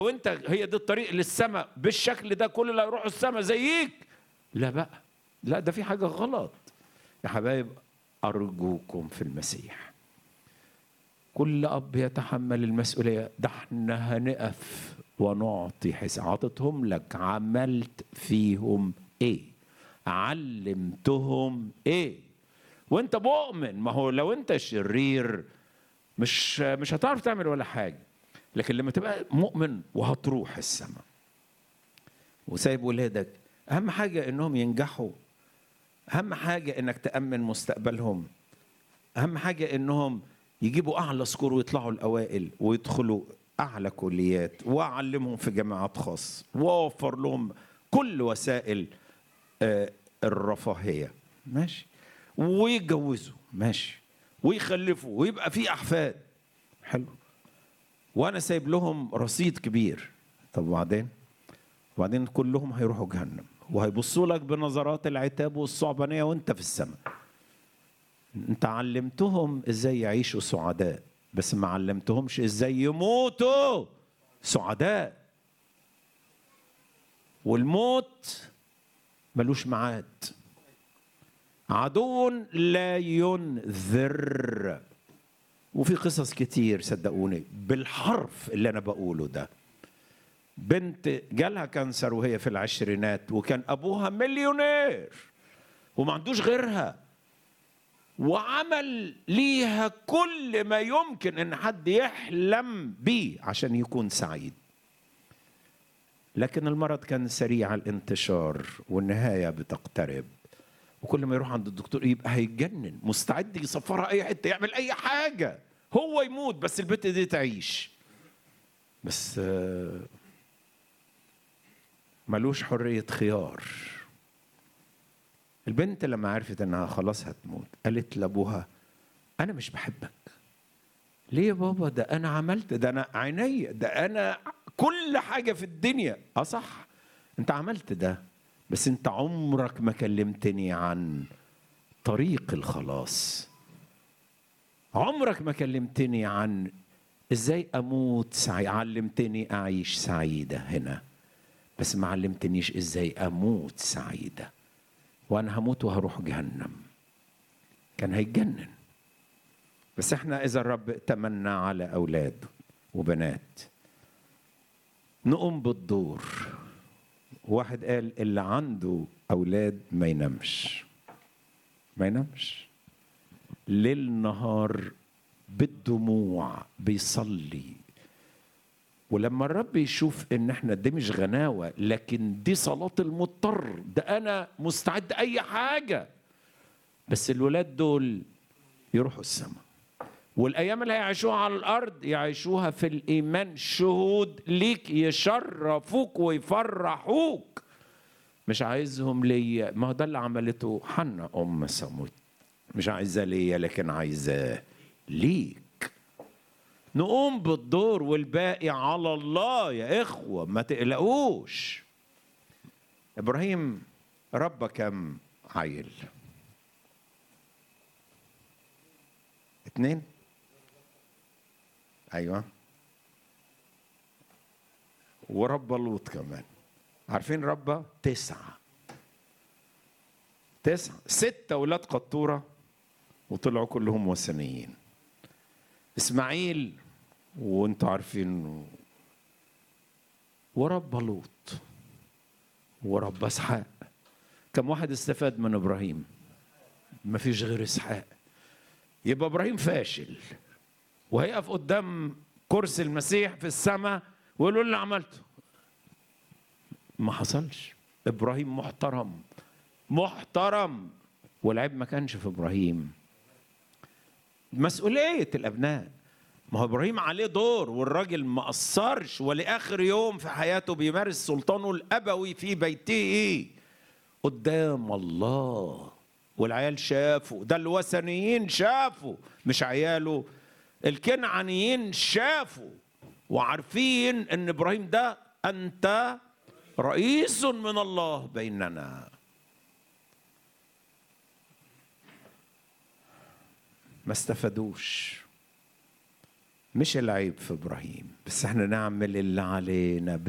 وانت هي دي الطريق للسماء بالشكل ده كل اللي هيروحوا السماء زيك لا بقى لا ده في حاجه غلط يا حبايب ارجوكم في المسيح كل اب يتحمل المسؤوليه ده احنا هنقف ونعطي حساب عطتهم لك عملت فيهم ايه علمتهم ايه وانت مؤمن ما هو لو انت شرير مش مش هتعرف تعمل ولا حاجه لكن لما تبقى مؤمن وهتروح السماء وسايب ولادك اهم حاجه انهم ينجحوا اهم حاجه انك تامن مستقبلهم اهم حاجه انهم يجيبوا اعلى سكور ويطلعوا الاوائل ويدخلوا اعلى كليات واعلمهم في جامعات خاص واوفر لهم كل وسائل آه، الرفاهيه ماشي ويتجوزوا ماشي ويخلفوا ويبقى في احفاد حلو وانا سايب لهم رصيد كبير طب وبعدين وبعدين كلهم هيروحوا جهنم وهيبصوا لك بنظرات العتاب والصعبانيه وانت في السماء انت علمتهم ازاي يعيشوا سعداء بس ما علمتهمش ازاي يموتوا سعداء والموت ملوش ميعاد عدو لا ينذر وفي قصص كتير صدقوني بالحرف اللي انا بقوله ده بنت جالها كانسر وهي في العشرينات وكان ابوها مليونير وما عندوش غيرها وعمل ليها كل ما يمكن ان حد يحلم بيه عشان يكون سعيد لكن المرض كان سريع الانتشار والنهايه بتقترب وكل ما يروح عند الدكتور يبقى هيتجنن مستعد يسفرها اي حته يعمل اي حاجه هو يموت بس البنت دي تعيش بس آه، ملوش حريه خيار البنت لما عرفت انها خلاص هتموت قالت لابوها انا مش بحبك ليه يا بابا ده انا عملت ده انا عيني ده انا كل حاجه في الدنيا اه صح انت عملت ده بس انت عمرك ما كلمتني عن طريق الخلاص عمرك ما كلمتني عن ازاي اموت سعيد علمتني اعيش سعيده هنا بس ما علمتنيش ازاي اموت سعيده وانا هموت وهروح جهنم كان هيتجنن بس احنا اذا الرب تمنى على اولاد وبنات نقوم بالدور واحد قال اللي عنده اولاد ما ينامش ما ينامش ليل نهار بالدموع بيصلي ولما الرب يشوف ان احنا دي مش غناوه لكن دي صلاه المضطر ده انا مستعد اي حاجه بس الولاد دول يروحوا السماء والايام اللي هيعيشوها على الارض يعيشوها في الايمان شهود ليك يشرفوك ويفرحوك مش عايزهم ليا ما هو ده اللي عملته حنا ام سموت مش عايزاه ليا لكن عايزاه ليك نقوم بالدور والباقي على الله يا اخوه ما تقلقوش ابراهيم ربى كم عيل اتنين ايوه وربى لوط كمان عارفين ربى تسعة تسعة ستة ولاد قطورة وطلعوا كلهم وثنيين اسماعيل وانتوا عارفين وربى لوط وربى اسحاق كم واحد استفاد من ابراهيم ما فيش غير اسحاق يبقى ابراهيم فاشل وهيقف قدام كرسي المسيح في السماء ويقول له اللي عملته ما حصلش ابراهيم محترم محترم والعيب ما كانش في ابراهيم مسؤوليه الابناء ما هو ابراهيم عليه دور والراجل ما قصرش ولاخر يوم في حياته بيمارس سلطانه الابوي في بيته قدام الله والعيال شافوا ده الوثنيين شافوا مش عياله الكنعانيين شافوا وعارفين ان ابراهيم ده انت رئيس من الله بيننا ما استفادوش مش العيب في ابراهيم بس احنا نعمل اللي علينا